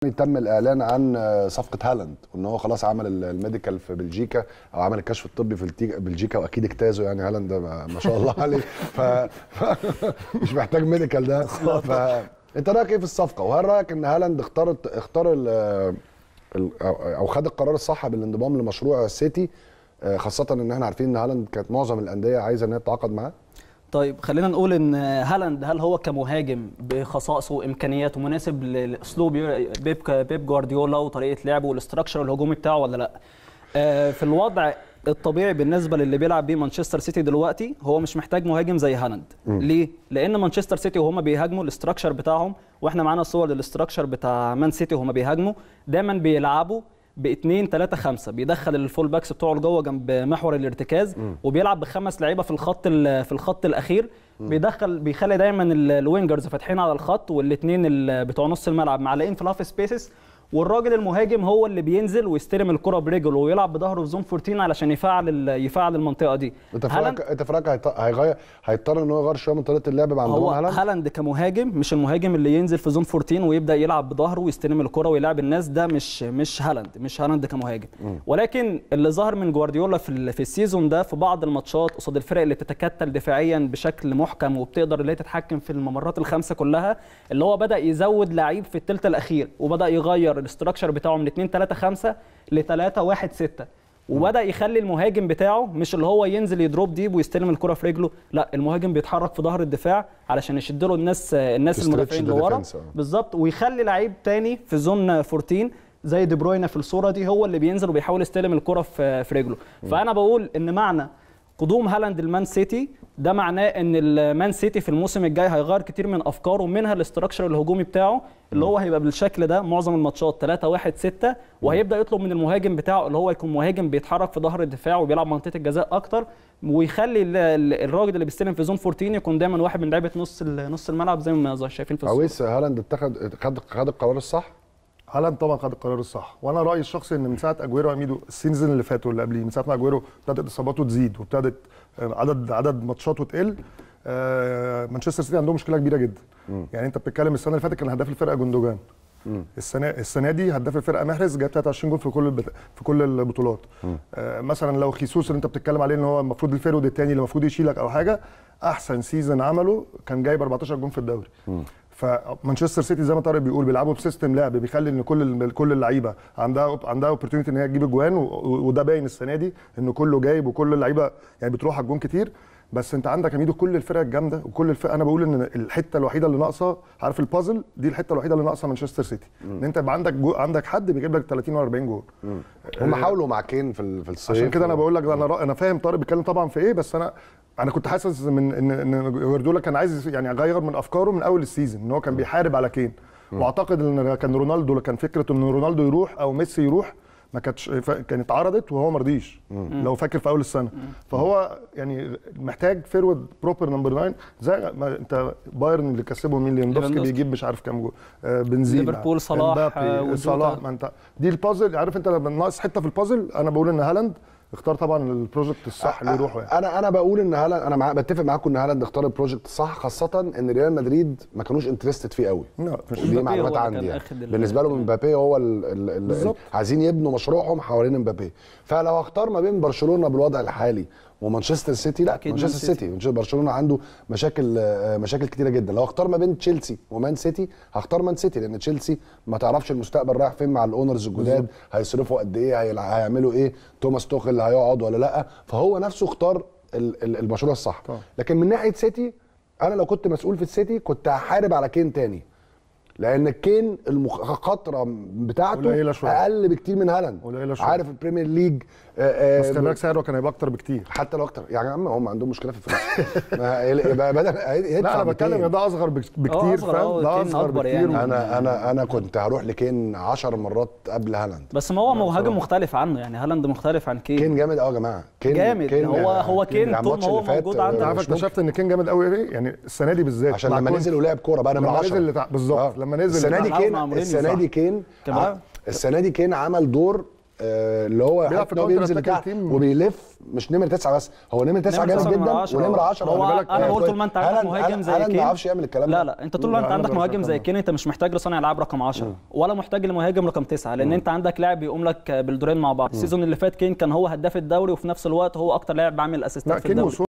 تم الاعلان عن صفقه هالاند وان هو خلاص عمل الميديكال في بلجيكا او عمل الكشف الطبي في التي- بلجيكا واكيد اجتازه يعني هالاند ده ما ما شاء الله عليه ف... ف... مش محتاج ميديكال ده ف... انت رايك ايه في الصفقه وهل رايك ان هالاند اختار اختار ال... ال... أو- او خد القرار الصح بالانضمام لمشروع السيتي آه، خاصه ان احنا عارفين ان هالاند كانت معظم الانديه عايزه ان هي تتعاقد معاه طيب خلينا نقول ان هالاند هل هو كمهاجم بخصائصه وامكانياته مناسب لاسلوب بيب بيب جوارديولا وطريقه لعبه والاستراكشر الهجومي بتاعه ولا لا آه، في الوضع الطبيعي بالنسبه للي بيلعب بيه مانشستر سيتي دلوقتي هو مش محتاج مهاجم زي هالاند ليه لان مانشستر سيتي وهم بيهاجموا الاستراكشر بتاعهم واحنا معانا صور للاستراكشر بتاع مان سيتي وهم بيهاجموا دايما بيلعبوا ب 2 3 5 بيدخل الفول باكس بتوعه لجوه جنب محور الارتكاز وبيلعب بخمس لعيبه في الخط ال- في الخط الاخير بيدخل بيخلي دايما ال- الوينجرز فاتحين على الخط والاثنين بتوع نص الملعب معلقين في الهاف سبيسز والراجل المهاجم هو اللي بينزل ويستلم الكره برجله ويلعب بظهره في زون 14 علشان يفعل ال- يفعل المنطقه دي انت في هالاند رايك انت في رايك هيط- هيغير هيضطر ان هو يغير شويه من طريقه اللعب مع هو انضمام هالاند هالاند كمهاجم مش المهاجم اللي ينزل في زون 14 ويبدا يلعب بظهره ويستلم الكره ويلعب الناس ده مش مش هالاند مش هالاند كمهاجم ولكن اللي ظهر من جوارديولا في ال- في السيزون ده في بعض الماتشات قصاد الفرق اللي بتتكتل دفاعيا بشكل محكم وبتقدر اللي هي تتحكم في الممرات الخمسه كلها اللي هو بدا يزود لعيب في الثلث الاخير وبدا يغير الاستراكشر بتاعه من 2 3 5 ل 3 1 6 وبدا يخلي المهاجم بتاعه مش اللي هو ينزل يدروب ديب ويستلم الكره في رجله لا المهاجم بيتحرك في ظهر الدفاع علشان يشد له الناس الناس تستريتش المدافعين the لورا defense، آه. بالظبط ويخلي لعيب تاني في زون 14 زي دي بروينا في الصوره دي هو اللي بينزل وبيحاول يستلم الكره في في رجله فانا بقول ان معنى قدوم هالاند المان سيتي ده معناه ان المان سيتي في الموسم الجاي هيغير كتير من افكاره منها الاستراكشر الهجومي بتاعه اللي هو هيبقى بالشكل ده معظم الماتشات 3 1 6 وهيبدا يطلب من المهاجم بتاعه اللي هو يكون مهاجم بيتحرك في ظهر الدفاع وبيلعب منطقه الجزاء اكتر ويخلي ال- ال- الراجل اللي بيستلم في زون 14 يكون دايما واحد من لعيبه نص ال- نص الملعب زي ما شايفين في الصوره عويس هالاند اتخذ خد خد القرار الصح هالاند طبعا خد القرار الصح وانا رايي الشخصي ان من ساعه اجويرو واميدو السيزون اللي فات واللي قبليه من ساعه ما اجويرو ابتدت اصاباته تزيد وابتدت آه، عدد عدد ماتشاته تقل آه، مانشستر سيتي عندهم مشكله كبيره جدا يعني انت بتتكلم السنه اللي فاتت كان هداف الفرقه جوندوجان السنه السنه دي هداف الفرقه محرز جاب 23 جول في كل البت... في كل البطولات آه مثلا لو خيسوس اللي انت بتتكلم عليه ان هو المفروض الفيرود الثاني اللي المفروض يشيلك او حاجه احسن سيزون عمله كان جايب 14 جول في الدوري فمانشستر سيتي زي ما طارق بيقول بيلعبوا بسيستم لعب بيخلي ان كل كل اللعيبه عندها عندها اوبورتيونيتي ان هي تجيب اجوان و- و- وده باين السنه دي ان كله جايب وكل اللعيبه يعني بتروح على الجون كتير بس انت عندك يا ميدو كل الفرق الجامده وكل الفرق انا بقول ان الحته الوحيده اللي ناقصه عارف البازل دي الحته الوحيده اللي ناقصه مانشستر سيتي ان انت يبقى عندك جو عندك حد بيجيب لك 30 و40 جول هم حاولوا مع كين في ال- في الصيف عشان كده انا بقول لك انا رأ- انا فاهم طارق بيتكلم طبعا في ايه بس انا انا كنت حاسس من ان ان جوارديولا كان عايز يعني يغير من افكاره من اول السيزون ان هو كان بيحارب على كين واعتقد ان كان رونالدو كان فكره ان رونالدو يروح او ميسي يروح ما كانتش ف- كانت اتعرضت وهو ما رضيش لو فاكر في اول السنه فهو يعني محتاج فيرود بروبر نمبر 9 زي ما انت بايرن اللي كسبه مين ليفاندوفسكي ليفاندوفسكي. بيجيب مش عارف كام جول آه بنزيما ليفربول، صلاح، امبابي، آه، وجوتا. صلاح ما انت دي البازل عارف انت لما ناقص حته في البازل انا بقول ان هالاند اختار طبعا البروجكت الصح اللي يروحه يعني انا انا بقول ان هالاند انا مع... بتفق معاكم ان هالاند اختار البروجكت الصح خاصه ان ريال مدريد ما كانوش انترستد فيه قوي لا مش دي مبابي معلومات هو اللي عندي كان يعني. أخد ال- بالنسبه لهم مبابي هو ال... ال... ال... بالظبط. عايزين يبنوا مشروعهم حوالين مبابي فلو اختار ما بين برشلونه بالوضع الحالي ومانشستر سيتي لا أكيد مانشستر مان سيتي مانشستر- برشلونه عنده مشاكل آه، مشاكل كتيره جدا لو اختار ما بين تشيلسي ومان سيتي هختار مان سيتي لان تشيلسي ما تعرفش المستقبل رايح فين مع الاونرز الجداد هيصرفوا قد ايه هيلع- هيعملوا ايه توماس توخل هيقعد ولا لا فهو نفسه اختار ال- ال- المشروع الصح طبعا. لكن من ناحيه سيتي انا لو كنت مسؤول في السيتي كنت هحارب على كين تاني لان كين المخاطره بتاعته قليلة شوية. اقل بكتير من هالاند قليلة شوية. عارف البريمير ليج آه، آه، بس خلي بالك سعره كان هيبقى اكتر بكتير حتى لو اكتر يعني يا عم هم عندهم مشكله في الفلوس ما يبقى بدل يدفع لا انا بتكلم 200. ان ده اصغر بك- بكتير أصغر، فاهم أه، ده كين اصغر أكبر بكتير يعني. و- انا انا انا كنت هروح لكين 10 مرات قبل هالاند بس ما هو مهاجم مختلف عنه يعني هالاند مختلف عن كين كين جامد قوي يا جماعه كين جامد. هو- هو كين يعني طول الماتش ما هو اللي فات، موجود آه، عندك. انت عارف مش ممكن. اكتشفت ان كين جامد قوي ايه يعني السنه دي بالذات عشان مع لما كونت. نزل ولعب كوره بقى نمره لما 10 نزل بتاع- بالظبط لما نزل السنه دي بتاع- كين مع مورينيو، السنه صح. دي كين كمان. ع- السنه دي كين عمل دور آه، اللي هو بيلعب حتى في إن هو counter بينزل attack بتاع التيم. وبيلف مش نمره تسعه بس هو نمره تسعه نمرة جامد تسعة من جدا عشرة. ونمره 10 هو خلي بالك، انا آه، قلت طول ما انت عندك هالاند- مهاجم زي هالاند ما كين يعرفش يعمل الكلام ده لا لا انت طول ما لا، انت عندك هالاند مهاجم ما زي يعرفش كين انت مش محتاج لصانع العاب رقم 10 ولا محتاج لمهاجم رقم 9 لان انت عندك لاعب يقوم لك بالدورين مع بعض السيزون اللي فات كين كان هو هداف الدوري وفي نفس الوقت هو اكتر لاعب عامل لا اسيستات في كين الدوري وسون